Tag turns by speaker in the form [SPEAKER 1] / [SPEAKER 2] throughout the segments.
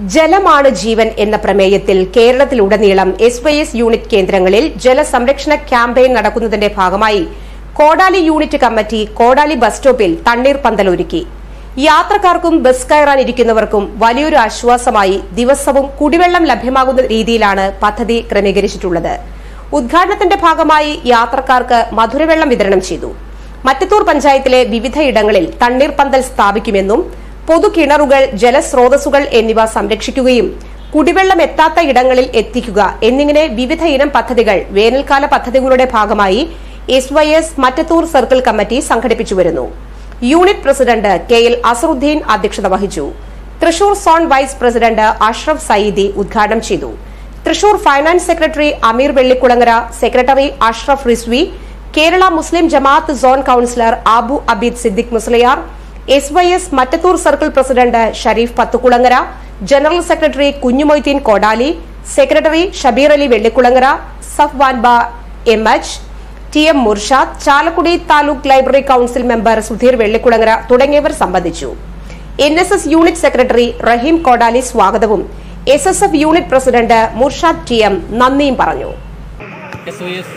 [SPEAKER 1] ജലമാണ് ജീവൻ എന്ന പ്രമേയത്തിൽ കേരളത്തിലുടനീളം എസ് വൈ എസ് യൂണിറ്റ് കേന്ദ്രങ്ങളിൽ ജലസംരക്ഷണ ക്യാമ്പയിൻ നടക്കുന്നതിന്റെ ഭാഗമായി കോടാലി യൂണിറ്റ് കമ്മിറ്റി കോടാലി ബസ് സ്റ്റോപ്പിൽ തണ്ണീർ പന്തലൊരുക്കി യാത്രക്കാർക്കും ബസ് കയറാനിരിക്കുന്നവർക്കും വലിയൊരു ആശ്വാസമായി ദിവസവും കുടിവെള്ളം ലഭ്യമാകുന്ന രീതിയിലാണ് പദ്ധതി ക്രമീകരിച്ചിട്ടുള്ളത് ഉദ്ഘാടനത്തിന്റെ ഭാഗമായി യാത്രക്കാർക്ക് മധുരവെള്ളം വിതരണം ചെയ്തു മറ്റത്തൂർ പഞ്ചായത്തിലെ വിവിധയിടങ്ങളിൽ തണ്ണീർ പന്തൽ സ്ഥാപിക്കുമെന്നും പൊതുകിണറുകൾ ജലസ്രോതസ്സുകൾ എന്നിവ സംരക്ഷിക്കുകയും കുടിവെള്ളം എത്താത്ത ഇടങ്ങളിൽ എത്തിക്കുക എന്നിങ്ങനെ വിവിധ ഇനം പദ്ധതികൾ വേനൽക്കാല പദ്ധതികളുടെ ഭാഗമായി S Y S Mattathur circle committee സംഘടിപ്പിച്ചു വരുന്നു unit president K L Azharuddin അധ്യക്ഷത വഹിച്ചു Thrissur zone vice president Ashraf Sayeedi ഉദ്ഘാടനം ചെയ്തു Thrissur finance secretary Ameer Vellikulangara secretary Ashraf Rizvi Kerala Muslim Jamaath zone councillor Abu Abid Siddique Musliyar S Y S Mattathur circle president Shareef Pathukulangara general secretary Kunjumoideen Kodali secretary Shabeer Ali Vellikulangara സഫ് വാൻബ M H T M Murshad Chalakudy taluk library council member Sudheer Vellikulangara തുടങ്ങിയവർ സംബന്ധിച്ചു N S S unit secretary Raheem Kodali സ്വാഗതവും S S F unit president Murshad T M നന്ദിയും പറഞ്ഞു
[SPEAKER 2] S O S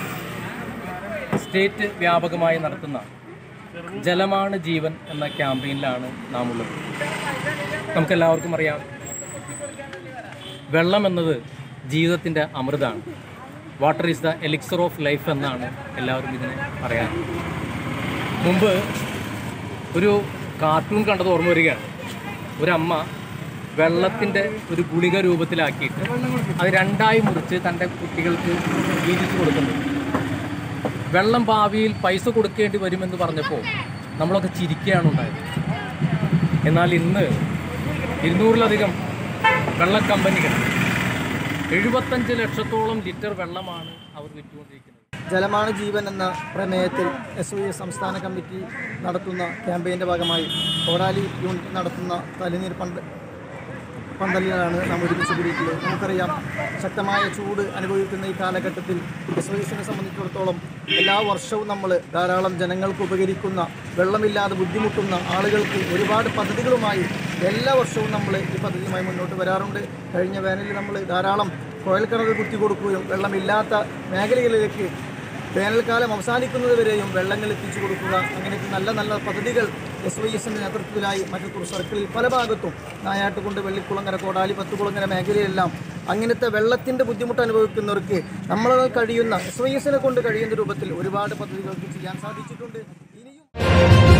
[SPEAKER 2] state വ്യാപകമായി നടത്തുന്ന ജലമാണ് ജീവൻ എന്ന ക്യാമ്പയിനിലാണ് നാം ഉള്ളത് നമുക്കെല്ലാവർക്കും അറിയാം വെള്ളം എന്നത് ജീവിതത്തിൻ്റെ അമൃതാണ് water is the elixir of life എന്നാണ് എല്ലാവരും ഇതിനെ പറയാൻ മുമ്പ് ഒരു കാർട്ടൂൺ കണ്ടത് ഓർമ്മ വരികയാണ് ഒരമ്മ വെള്ളത്തിൻ്റെ ഒരു ഗുളിക രൂപത്തിലാക്കിയിട്ട് അത് രണ്ടായി മുറിച്ച് തൻ്റെ കുട്ടികൾക്ക് വീതിച്ചു കൊടുക്കുന്നു വെള്ളം ഭാവിയിൽ പൈസ കൊടുക്കേണ്ടി വരുമെന്ന് പറഞ്ഞപ്പോൾ നമ്മളൊക്കെ ചിരിക്കുകയാണ് ഉണ്ടായത് എന്നാൽ ഇന്ന് ഇരുന്നൂറിലധികം വെള്ള കമ്പനികൾ എഴുപത്തഞ്ച് ലക്ഷത്തോളം ലിറ്റർ വെള്ളമാണ് അവർ വിറ്റുകൊണ്ടിരിക്കുന്നത്
[SPEAKER 3] ജലമാണ് ജീവൻ എന്ന പ്രമേയത്തിൽ എസ് വി എസ് സംസ്ഥാന കമ്മിറ്റി നടത്തുന്ന ക്യാമ്പയിൻ്റെ ഭാഗമായി കോടാലി യൂണിറ്റ് നടത്തുന്ന തലനീർ പന്ത് പന്തലിലാണ് നാം ഒരുമിച്ച് കൂടിയിട്ടുള്ളത് നമുക്കറിയാം ശക്തമായ ചൂട് അനുഭവിക്കുന്ന ഈ കാലഘട്ടത്തിൽ എസ് വൈ എസിനെ സംബന്ധിച്ചിടത്തോളം എല്ലാ വർഷവും നമ്മൾ ധാരാളം ജനങ്ങൾക്ക് ഉപകരിക്കുന്ന വെള്ളമില്ലാതെ ബുദ്ധിമുട്ടുന്ന ആളുകൾക്ക് ഒരുപാട് പദ്ധതികളുമായി എല്ലാ വർഷവും നമ്മൾ ഈ പദ്ധതിയുമായി മുന്നോട്ട് വരാറുണ്ട് കഴിഞ്ഞ വേനലിൽ നമ്മൾ ധാരാളം കുഴൽക്കിണർ കുത്തി കൊടുക്കുകയും വെള്ളമില്ലാത്ത മേഖലകളിലേക്ക് വേനൽക്കാലം അവസാനിക്കുന്നത് വരെയും വെള്ളങ്ങൾ എത്തിച്ചു കൊടുക്കുക അങ്ങനെയൊക്കെ നല്ല നല്ല പദ്ധതികൾ എസ് വൈ എസിൻ്റെ നേതൃത്വത്തിലായി മറ്റത്തൂർ സർക്കിളിൽ പല ഭാഗത്തും നായാട്ടുകൊണ്ട് വെള്ളിക്കുളങ്ങര കോടാലി പത്തുകുളങ്ങര മേഖലയിലെല്ലാം അങ്ങനത്തെ വെള്ളത്തിൻ്റെ ബുദ്ധിമുട്ട് അനുഭവിക്കുന്നവർക്ക് നമ്മൾ കഴിയുന്ന എസ് വൈ എസിനെ കൊണ്ട് കഴിയുന്ന രൂപത്തിൽ ഒരുപാട് പദ്ധതികൾക്ക് ചെയ്യാൻ സാധിച്ചിട്ടുണ്ട് ഇനിയും